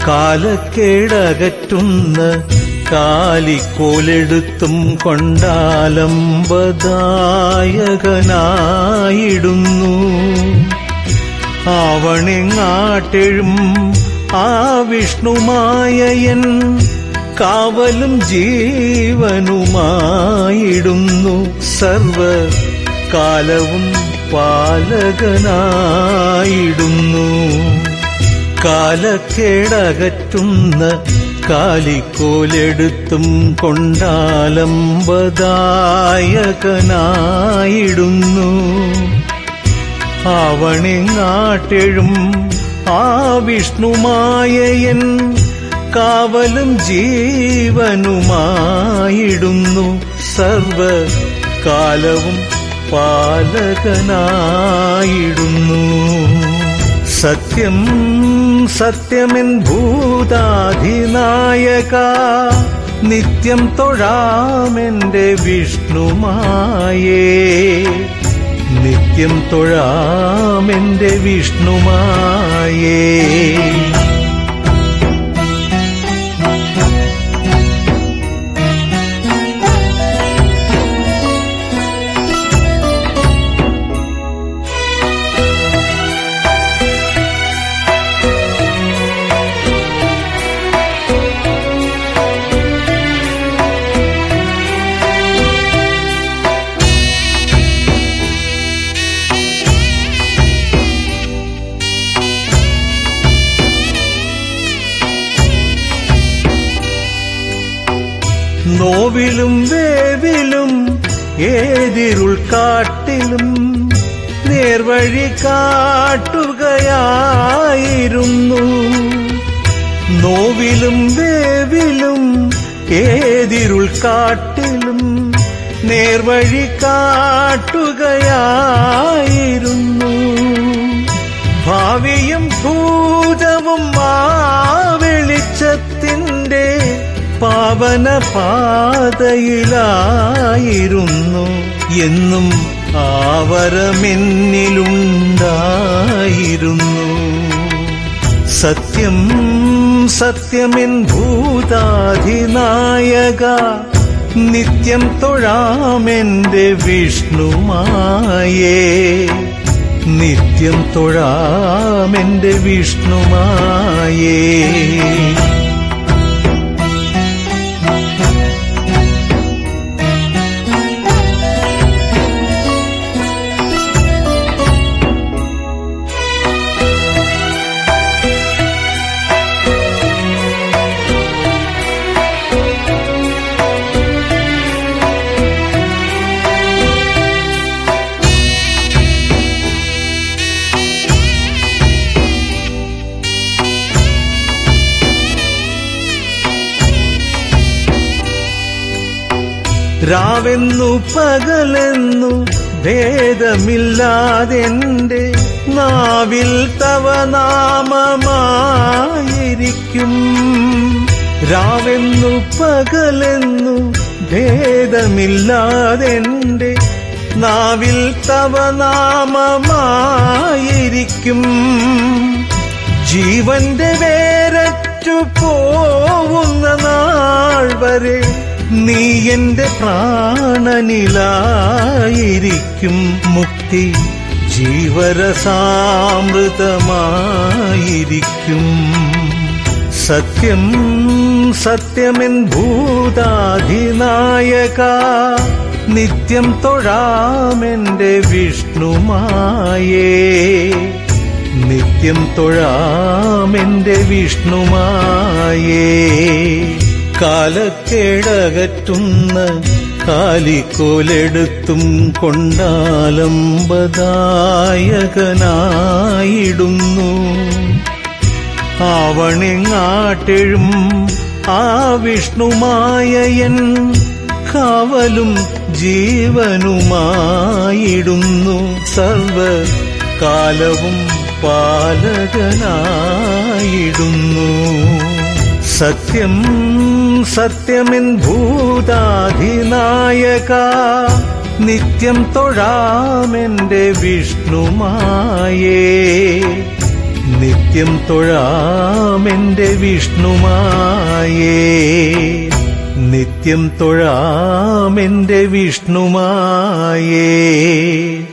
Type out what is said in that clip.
കാലക്കേടകറ്റുന്ന കാലിക്കോലെടുത്തും കൊണ്ടാലംബദായകനായിടുന്നു ആവണിങ്ങാട്ടെഴും ആ വിഷ്ണുമായയൻ കാവലും ജീവനുമായിടുന്നു സർവ കാലവും പാലകനായിടുന്നു കാലക്കേടകറ്റുന്ന കാലിക്കോലെടുത്തും കൊണ്ടാലംബദായകനായിടുന്നു ആവണിങ്ങാട്ടെഴും ആ വിഷ്ണുമായയൻ കാവലും ജീവനുമായിടുന്നു സർവ കാലവും പാലകനായിടുന്നു സത്യം സത്യമെൻ ഭൂതാധിനായക നിത്യം തൊഴാമെന്റെ വിഷ്ണുമായേ നിത്യം തൊഴാമെന്റെ വിഷ്ണുമായേ നോവിലും വേവിലും ഏതിരുൾ കാട്ടിലും നേർവഴി കാട്ടുകയായിരുന്നു നോവിലും വേവിലും ഏതിരുൾ കാട്ടിലും നേർവഴി കാട്ടുകയായിരുന്നു ഭാവിയും ഭൂതവും ആ വെളിച്ചത്തിന്റെ പാവന പാതയിലായിരുന്നു എന്നും ആവരമെന്നിലുണ്ടായിരുന്നു സത്യം സത്യമെൻ ഭൂതാധിനായക നിത്യം തൊഴാമെന്റെ വിഷ്ണുമായേ നിത്യം തൊഴാമെന്റെ വിഷ്ണുമായേ രാവെന്നു പകലെന്നു ഭേദമില്ലാതെന്റെ നാവിൽ തവ നാമമായിരിക്കും രാവെന്നു പകലെന്നു ഭേദമില്ലാതെന്റെ നാവിൽ തവ നാമമായിരിക്കും ജീവന്റെ വേരറ്റു പോവുന്ന നാൾ വരെ നീ എന്റെ പ്രാണനിലായിരിക്കും മുക്തി ജീവരസാമൃതമായിരിക്കും സത്യം സത്യമെൻ ഭൂതാധിനായക നിത്യം തൊഴാമെന്റെ വിഷ്ണുമായേ നിത്യം തൊഴാമെന്റെ വിഷ്ണുമായേ കാലക്കേടകറ്റുന്ന കാലിക്കോലെടുത്തും കൊണ്ടാലംബദായകനായിടുന്നു ആവണിങ്ങാട്ടെഴും ആ വിഷ്ണുമായയൻ കാവലും ജീവനുമായിടുന്നു സർവ കാലവും പാലകനായിടുന്നു സത്യം സത്യമെൻ ഭൂതാധിനായക നിത്യം തൊഴാമെന്റെ വിഷ്ണുമായേ നിത്യം തൊഴാമെന്റെ വിഷ്ണുമായേ നിത്യം തൊഴാമെന്റെ വിഷ്ണുമായേ